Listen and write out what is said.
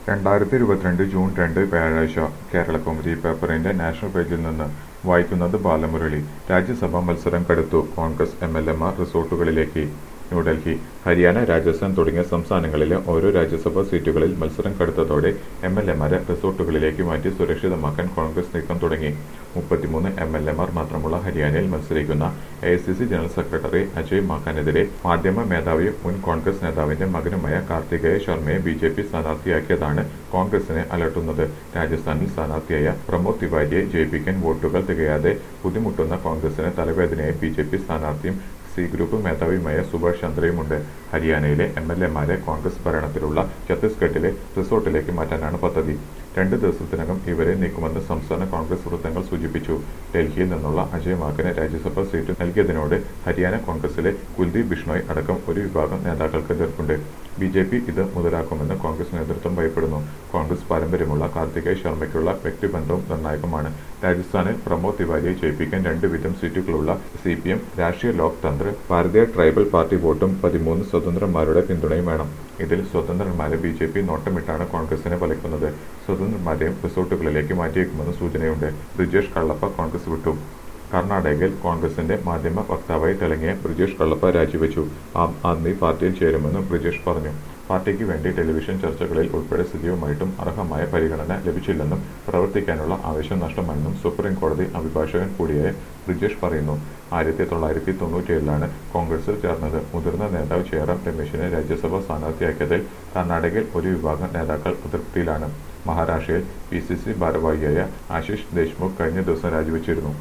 രണ്ടായിരത്തി ഇരുപത്തിരണ്ട് ജൂൺ രണ്ട് വ്യാഴാഴ്ച കേരളകൗമുദി പേപ്പറിന്റെ നാഷണൽ പേജിൽ നിന്ന് വായിക്കുന്നത് ബാലമുരളി രാജ്യസഭാ മത്സരം കടുത്തു കോൺഗ്രസ് എം എൽ എമാർ റിസോർട്ടുകളിലേക്ക് ന്യൂഡൽഹി ഹരിയാന രാജസ്ഥാൻ തുടങ്ങിയ സംസ്ഥാനങ്ങളിലെ ഓരോ രാജ്യസഭാ സീറ്റുകളിൽ മത്സരം കടുത്തതോടെ എം എൽ എമാരെ റിസോർട്ടുകളിലേക്ക് മാറ്റി സുരക്ഷിതമാക്കാൻ കോൺഗ്രസ് നീക്കം തുടങ്ങി മുപ്പത്തിമൂന്ന് എം എൽ എമാർ മാത്രമുള്ള ഹരിയാനയിൽ മത്സരിക്കുന്ന എ ജനറൽ സെക്രട്ടറി അജയ് മാക്കാനെതിരെ മാധ്യമ മേധാവിയും മുൻ കോൺഗ്രസ് നേതാവിന്റെ മകനുമായ Karthikeya Sharma B J P സ്ഥാനാർത്ഥിയാക്കിയതാണ് കോൺഗ്രസിനെ അലട്ടുന്നത് രാജസ്ഥാനിൽ സ്ഥാനാർത്ഥിയായ പ്രമോദ് തിവാരിയെ ജയിപ്പിക്കാൻ വോട്ടുകൾ തികയാതെ ബുദ്ധിമുട്ടുന്ന കോൺഗ്രസിന് തലവേദനയായി ബി ജെ പി സ്ഥാനാർത്ഥിയും സി ഗ്രൂപ്പ് മേധാവിയുമായ സുഭാഷ് ചന്ദ്രയുമുണ്ട് ഹരിയാനയിലെ എം എൽ എമാരെ കോൺഗ്രസ് ഭരണത്തിലുള്ള ഛത്തീസ്ഗഡിലെ റിസോർട്ടിലേക്ക് മാറ്റാനാണ് പദ്ധതി രണ്ട് ദിവസത്തിനകം ഇവരെ നീക്കുമെന്ന് സംസ്ഥാന കോൺഗ്രസ് വൃത്തങ്ങൾ സൂചിപ്പിച്ചു ഡൽഹിയിൽ നിന്നുള്ള അജയ് മാക്കന് രാജ്യസഭാ സീറ്റ് നൽകിയതിനോട് ഹരിയാന കോൺഗ്രസിലെ കുൽദീപ് ബിഷ്ണോയ് അടക്കം ഒരു വിഭാഗം നേതാക്കൾക്ക് എതിർപ്പുണ്ട് ബി ജെ പി ഇത് മുതലാക്കുമെന്ന് കോൺഗ്രസ് നേതൃത്വം ഭയപ്പെടുന്നു കോൺഗ്രസ് പാരമ്പര്യമുള്ള കാർത്തികേയ ശർമ്മയ്ക്കുള്ള വ്യക്തിബന്ധവും നിർണായകമാണ് രാജസ്ഥാനിൽ പ്രമോദ് തിവാരിയെ ജയിപ്പിക്കാൻ രണ്ട് വീതം സീറ്റുകളുള്ള സി പി എം രാഷ്ട്രീയ ലോക് തന്ത്ര ഭാരതീയ ട്രൈബൽ പാർട്ടി വോട്ടും പതിമൂന്ന് സ്വതന്ത്രന്മാരുടെ പിന്തുണയും വേണം ഇതിൽ സ്വതന്ത്രന്മാരെ ബി ജെ പി നോട്ടമിട്ടാണ് കോൺഗ്രസിനെ വലയ്ക്കുന്നത് സ്വതന്ത്രന്മാരെയും റിസോർട്ടുകളിലേക്ക് മാറ്റിയേക്കുമെന്ന് സൂചനയുണ്ട് ബ്രിജേഷ് കള്ളപ്പ കോൺഗ്രസ് വിട്ടു കർണാടകയിൽ കോൺഗ്രസിന്റെ മാധ്യമ വക്താവായി തിളങ്ങിയ ബ്രിജേഷ് കള്ളപ്പ രാജിവെച്ചു ആം ആദ്മി പാർട്ടിയിൽ ചേരുമെന്നും ബ്രിജേഷ് പറഞ്ഞു പാർട്ടിക്ക് വേണ്ടി ടെലിവിഷൻ ചർച്ചകളിൽ ഉൾപ്പെടെ സജീവമായിട്ടും അർഹമായ പരിഗണന ലഭിച്ചില്ലെന്നും പ്രവർത്തിക്കാനുള്ള ആവശ്യം നഷ്ടമായെന്നും സുപ്രീം കോടതി അഭിഭാഷകൻ കൂടിയായ ബ്രിജേഷ് പറയുന്നു ആയിരത്തി തൊള്ളായിരത്തി തൊണ്ണൂറ്റിയേഴിലാണ് കോൺഗ്രസിൽ ചേർന്നത് മുതിർന്ന നേതാവ് ജയറാം രമേശിനെ രാജ്യസഭാ സ്ഥാനാർത്ഥിയാക്കിയതിൽ കർണാടകയിൽ ഒരു വിഭാഗം നേതാക്കൾ അതൃപ്തിയിലാണ് മഹാരാഷ്ട്രയിൽ പി സി സി ഭാരവാഹിയായ ആശിഷ് ദേശ്മുഖ് കഴിഞ്ഞ ദിവസം രാജിവെച്ചിരുന്നു